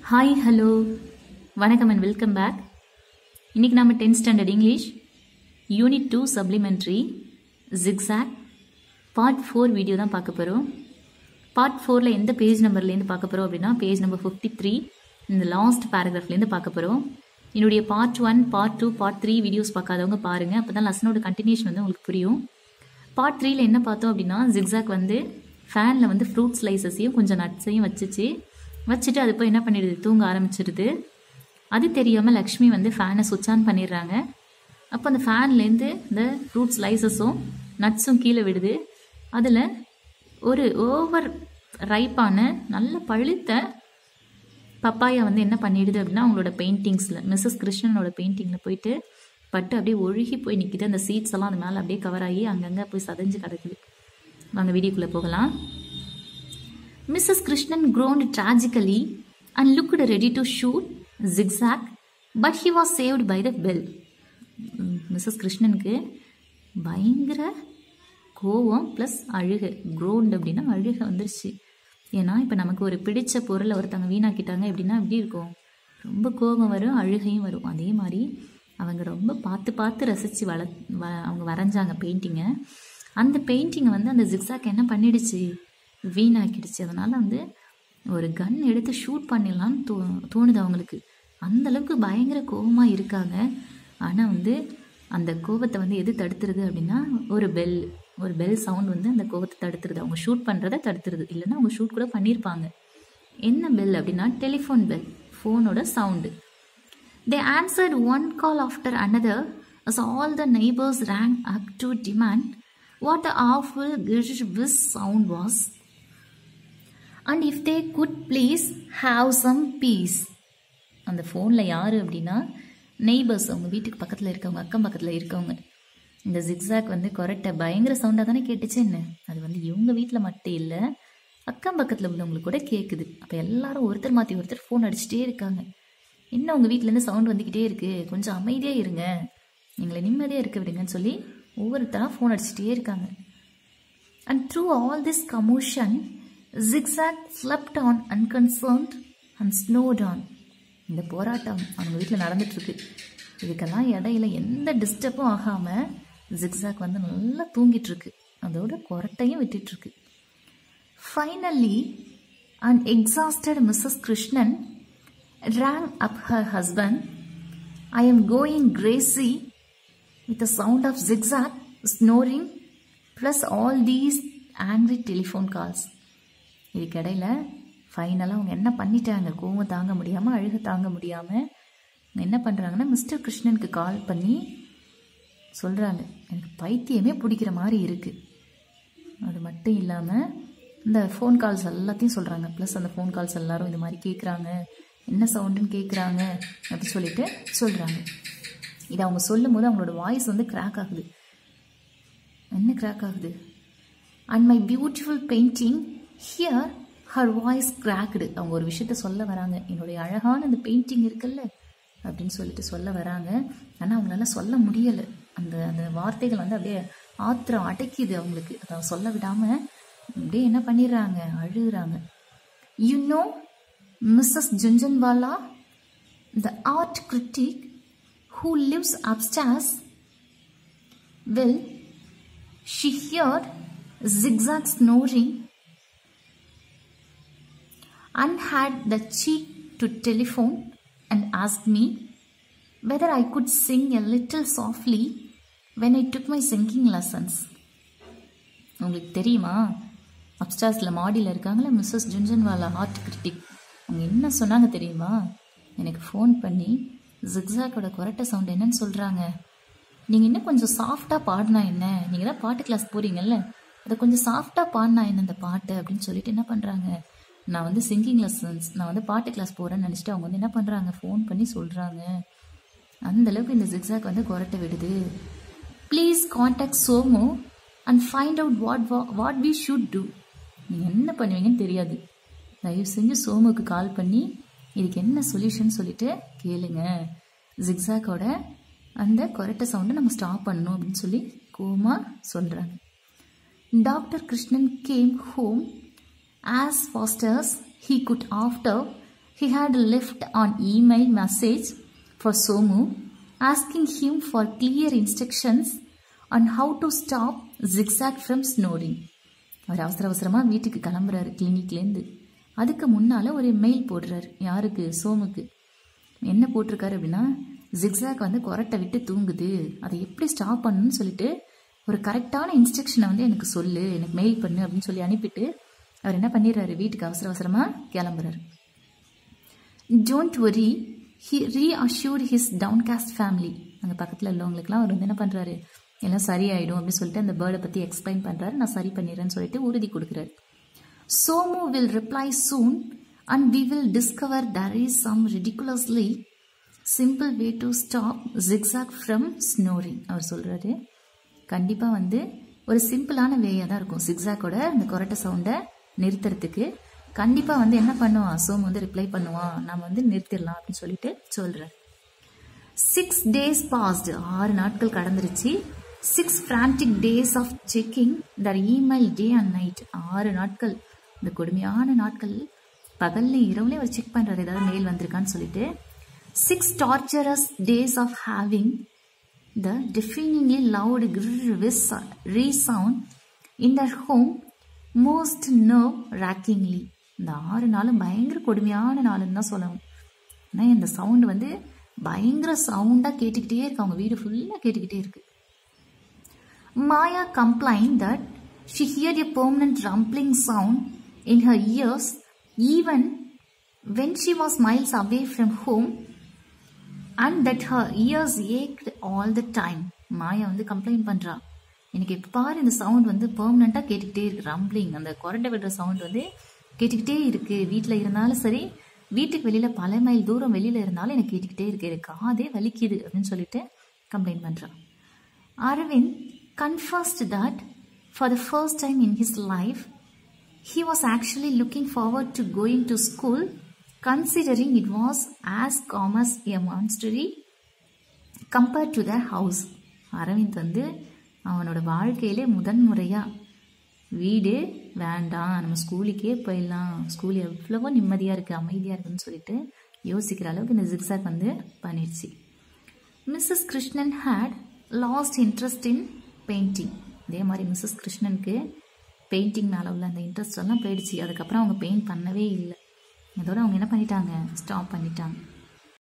Hi hello வணக்கம் and welcome back இன்றைக்கி நம்ம tenth standard English unit two supplementary Zigzag part four video தான் பார்க்க போகிறோம் பார்ட் ஃபோரில் எந்த பேஜ் நம்பர்லேருந்து பார்க்க போகிறோம் அப்படின்னா பேஜ் நம்பர் ஃபிஃப்டி த்ரீ இந்த லாஸ்ட் பேராகிராஃப்லேருந்து பார்க்க போகிறோம் என்னுடைய part one part two part three videos பார்க்காதவங்க பாருங்கள் அப்போ தான் லெசனோட கண்டினியூஷன் வந்து உங்களுக்கு புரியும் பார்ட் த்ரீல என்ன பார்த்தோம் அப்படின்னா ஜிக்ஸாக் வந்து ஃபேனில் வந்து ஃப்ரூட் ஸ்லைசஸையும் கொஞ்சம் நட்ஸையும் வச்சுச்சு வச்சுட்டு அது போய் என்ன பண்ணிடுது தூங்க ஆரம்பிச்சிடுது அது தெரியாமல் லக்ஷ்மி வந்து ஃபேனை சுவிட்ச் ஆன் பண்ணிடுறாங்க அப்போ அந்த ஃபேன்லேருந்து இந்த ஃப்ரூட் ஸ்லைசஸும் நட்ஸும் கீழே விடுது அதில் ஒரு ஓவர் ரைப்பான நல்ல பழுத்த பப்பாயா வந்து என்ன பண்ணிடுது அப்படின்னா அவங்களோட பெயிண்டிங்ஸில் மிஸ்ஸஸ் கிருஷ்ணனோட பெயிண்டிங்கில் போயிட்டு பட்டு அப்படியே ஒழுகி போய் நிற்கிது அந்த சீட்ஸ் எல்லாம் அது மேலே அப்படியே கவர் ஆகி அங்கங்கே போய் சதைஞ்சு கிடக்குது வாங்க வீடியோக்குள்ளே போகலாம் Mrs Krishnan groaned tragically and looked ready to shoot zigzag but he was saved by the bell Mrs கிருஷ்ணனுக்கு பயங்கர கோவம் ப்ளஸ் அழுகை groaned அப்படின்னா அழுகை வந்துருச்சு ஏன்னா இப்போ நமக்கு ஒரு பிடிச்ச பொருளை ஒருத்தவங்க வீணாக்கிட்டாங்க எப்படின்னா எப்படி இருக்கும் ரொம்ப கோபம் வரும் அழுகையும் வரும் அதே மாதிரி அவங்க ரொம்ப பார்த்து பார்த்து ரசித்து வள வ அவங்க வரைஞ்சாங்க பெயிண்டிங்கை அந்த பெயிண்டிங்கை வந்து அந்த ஜிக்ஸாக் என்ன பண்ணிடுச்சு வீணாக்கிடுச்சு அதனால் வந்து ஒரு கன் எடுத்து ஷூட் பண்ணிடலாம்னு தோ தோணுது அவங்களுக்கு அந்த அளவுக்கு பயங்கர கோபமாக இருக்காங்க ஆனால் வந்து அந்த கோபத்தை வந்து எது தடுத்துருது அப்படின்னா ஒரு பெல் ஒரு பெல் சவுண்ட் வந்து அந்த கோபத்தை தடுத்துருது அவங்க ஷூட் பண்ணுறதை தடுத்துருது இல்லைன்னா அவங்க ஷூட் கூட பண்ணியிருப்பாங்க என்ன பெல் அப்படின்னா டெலிஃபோன் பெல் ஃபோனோட sound They answered one call after another as all the neighbors rang up to demand what the awful whiz sound was and if they could please have some peace. அந்த ஃபோனில் யார் அப்படின்னா neighbours அவங்க வீட்டுக்கு பக்கத்தில் இருக்கவங்க அக்கம் பக்கத்தில் இருக்கவங்க இந்த ஜிக்ஸாக் வந்து கொரட்டை பயங்கர சவுண்டாக தானே கேட்டுச்சு என்ன அது வந்து இவங்க வீட்டில் மட்டும் இல்லை அக்கம் பக்கத்தில் உள்ளவங்களுக்கு கூட கேட்குது அப்போ எல்லாரும் ஒருத்தர் மாற்றி ஒருத்தர் ஃபோன் அடிச்சுட்டே இருக்காங்க என்ன உங்கள் வீட்டிலேருந்து சவுண்ட் வந்துக்கிட்டே இருக்குது கொஞ்சம் அமைதியாக இருங்க எங்களை நிம்மதியாக இருக்க விடுங்கன்னு சொல்லி ஒவ்வொருத்தராக ஃபோன் அடிச்சுட்டே இருக்காங்க and through all this commotion Zigzag slept on unconcerned and snored on இந்த போராட்டம் அவங்க வீட்டில் நடந்துட்டுருக்கு இதுக்கெல்லாம் இடையில எந்த டிஸ்டர்பும் ஆகாமல் ஜிக்ஸாக் வந்து நல்லா தூங்கிட்டு இருக்கு அதோட கொரட்டையும் விட்டுட்டுருக்கு finally and exhausted Mrs Krishnan rang up her husband. I am going crazy with the sound of zigzag, snoring, plus all these angry telephone calls. இதுக்கிடையில் ஃபைனலாக அவங்க என்ன பண்ணிட்டாங்க கோவம் தாங்க முடியாமல் அழுக தாங்க முடியாமல் என்ன பண்ணுறாங்கன்னா மிஸ்டர் கிருஷ்ணனுக்கு கால் பண்ணி சொல்கிறாங்க எனக்கு பைத்தியமே பிடிக்கிற மாதிரி இருக்குது அது மட்டும் இல்லாமல் இந்த ஃபோன் கால்ஸ் எல்லாத்தையும் சொல்கிறாங்க ப்ளஸ் அந்த ஃபோன் கால்ஸ் எல்லாரும் இது மாதிரி கேட்குறாங்க என்ன சவுண்டுன்னு கேட்குறாங்க அப்படி சொல்லிட்டு சொல்கிறாங்க இது அவங்க சொல்லும் போது அவங்களோட வாய்ஸ் வந்து கிராக் ஆகுது என்ன கிராக் ஆகுது and my beautiful painting here her voice cracked அவங்க ஒரு விஷயத்த சொல்ல வராங்க என்னுடைய அழகான அந்த பெயிண்டிங் இருக்குல்ல அப்படின்னு சொல்லிட்டு சொல்ல வராங்க ஆனால் அவங்களால சொல்ல முடியலை அந்த அந்த வார்த்தைகள் வந்து அப்படியே ஆத்திரம் அடைக்குது அவங்களுக்கு அதை சொல்ல விடாமல் அப்படியே என்ன பண்ணிடுறாங்க அழுகுறாங்க you know Mrs. Junjanwala, the art critic who lives upstairs, well, she heard zigzag snoring and had the cheek to telephone and asked me whether I could sing a little softly when I took my singing lessons. உங்களுக்கு தெரியுமா அப்ஸ்டார்ஸில் மாடியில் இருக்காங்களே Mrs ஜுன்ஜன்வாலா art critic அவங்க என்ன சொன்னாங்க தெரியுமா எனக்கு phone பண்ணி ஜிக்ஸாக்கோட கொரட்டை சவுண்ட் என்னன்னு சொல்கிறாங்க நீங்கள் இன்னும் கொஞ்சம் சாஃப்டாக பாடினா என்ன நீங்கள் தான் பாட்டு கிளாஸ் போகிறீங்கல்ல அதை கொஞ்சம் சாஃப்டாக பாடினா என்ன அந்த பாட்டு அப்படின்னு சொல்லிட்டு என்ன பண்ணுறாங்க நான் வந்து சிங்கிங் லெசன்ஸ் நான் வந்து பாட்டு கிளாஸ் போகிறேன்னு நினச்சிட்டு அவங்க வந்து என்ன பண்ணுறாங்க ஃபோன் பண்ணி சொல்கிறாங்க அந்தளவுக்கு இந்த ஜிக்ஸாக் வந்து கொரட்டை விடுது please contact Somu and find out what what we should do நீங்கள் என்ன பண்ணுவீங்கன்னு தெரியாது தயவு செஞ்சு சோமுக்கு கால் பண்ணி இதுக்கு என்ன சொல்யூஷன் சொல்லிட்டு கேளுங்க ஜிக்ஸாக்கோட அந்த கொரட்டை சவுண்டை நம்ம ஸ்டாப் பண்ணணும் அப்படின்னு சொல்லி கோமா சொல்கிறாங்க doctor Krishnan came home as fast as he could after he had left an email message for Somu asking him for clear instructions on how to stop zigzag from snoring. அவர் அவசர அவசரமாக வீட்டுக்கு கிளம்புறாரு கிளினிக்லேருந்து அதுக்கு முன்னால் ஒரு மெயில் போடுறாரு யாருக்கு சோமுக்கு என்ன போட்டிருக்காரு அப்படின்னா ஜிக்ஸாக் வந்து கொரட்டை விட்டு தூங்குது அதை எப்படி ஸ்டாப் பண்ணணும்னு சொல்லிட்டு ஒரு கரெக்டான இன்ஸ்ட்ரக்ஷனை வந்து எனக்கு சொல்லு எனக்கு மெயில் பண்ணு அப்படின்னு சொல்லி அனுப்பிட்டு அவர் என்ன பண்ணிடுறாரு வீட்டுக்கு அவசர அவசரமாக கிளம்புறாரு don't worry he reassured his downcast family அங்கே பக்கத்தில் உள்ளவங்களுக்குலாம் அவர் வந்து என்ன பண்ணுறாரு எல்லாம் சரியாயிடும் அப்படின்னு சொல்லிட்டு அந்த பேர்டை பற்றி எக்ஸ்பிளைன் பண்ணுறாரு நான் சரி பண்ணிடுறேன்னு சொல்லிட்டு உறுதி கொடுக்குறாரு Somu will reply soon and we will discover there is some ridiculously simple way to stop Zigzag from snoring அவர் சொல்கிறாரு கண்டிப்பாக வந்து ஒரு சிம்பிளான வேயாக தான் இருக்கும் சிக்ஸாக்கோட அந்த கொரட்டை சவுண்டை நிறுத்துறதுக்கு கண்டிப்பாக வந்து என்ன பண்ணுவான் சோம் வந்து ரிப்ளை பண்ணுவான் நம்ம வந்து நிறுத்திடலாம் அப்படின்னு சொல்லிட்டு சொல்கிறார் சிக்ஸ் டேஸ் பாஸ்டு ஆறு நாட்கள் கடந்துருச்சு six frantic days of checking their email day and night ஆறு நாட்கள் இந்த கொடுமையான நாட்கள் பகல்ல இரவுலேயே அவர் செக் பண்ணுறாரு ஏதாவது மெயில் வந்திருக்கான்னு சொல்லிட்டு six torturous days of having the deafeningly loud grrr resound in their home most nerve rackingly இந்த ஆறு நாளும் பயங்கர கொடுமையான நாளுன்னு தான் சொல்லணும் ஆனால் இந்த சவுண்ட் வந்து பயங்கர சவுண்டாக கேட்டுக்கிட்டே இருக்கு அவங்க வீடு ஃபுல்லாக கேட்டுக்கிட்டே இருக்கு Maya complain that she hear a permanent rumbling sound in her ears even when she was miles away from home and that her ears ached all the time Maya வந்து கம்ப்ளைண்ட் பண்ணுறா எனக்கு எப்போ பாரு இந்த சவுண்ட் வந்து பெர்மனண்ட்டாக கேட்டுக்கிட்டே இருக்கு ரம்ப்ளிங் அந்த கொரட்டை விடுற சவுண்ட் வந்து கேட்டுக்கிட்டே இருக்கு வீட்டில் இருந்தாலும் சரி வீட்டுக்கு வெளியில் பல மைல் தூரம் வெளியில் இருந்தாலும் எனக்கு கேட்டுக்கிட்டே இருக்கு எனக்கு காதே வலிக்குது அப்படின்னு சொல்லிட்டு கம்ப்ளைண்ட் பண்ணுறான் Aravind confessed that for the first time in his life he was actually looking forward to going to school considering it was as common as a monastery compared to their house Aravind வந்து அவனோட வாழ்க்கையிலே முதன் முறையாக வீடு வேண்டாம் நம்ம ஸ்கூலுக்கே போயிடலாம் ஸ்கூல் எவ்வளவோ நிம்மதியாக இருக்குது அமைதியாக இருக்குன்னு சொல்லிட்டு யோசிக்கிற அளவுக்கு இந்த ஜிக்ஸாக் வந்து பண்ணிடுச்சு Mrs Krishnan had lost interest in painting இதே மாதிரி மிஸ்ஸஸ் கிருஷ்ணனுக்கு பெயிண்டிங் மேலே உள்ள அந்த இன்ட்ரெஸ்ட் எல்லாம் போயிடுச்சு அதுக்கப்புறம் அவங்க பெயிண்ட் பண்ணவே இல்லை அதோட அவங்க என்ன பண்ணிட்டாங்க ஸ்டாப் பண்ணிட்டாங்க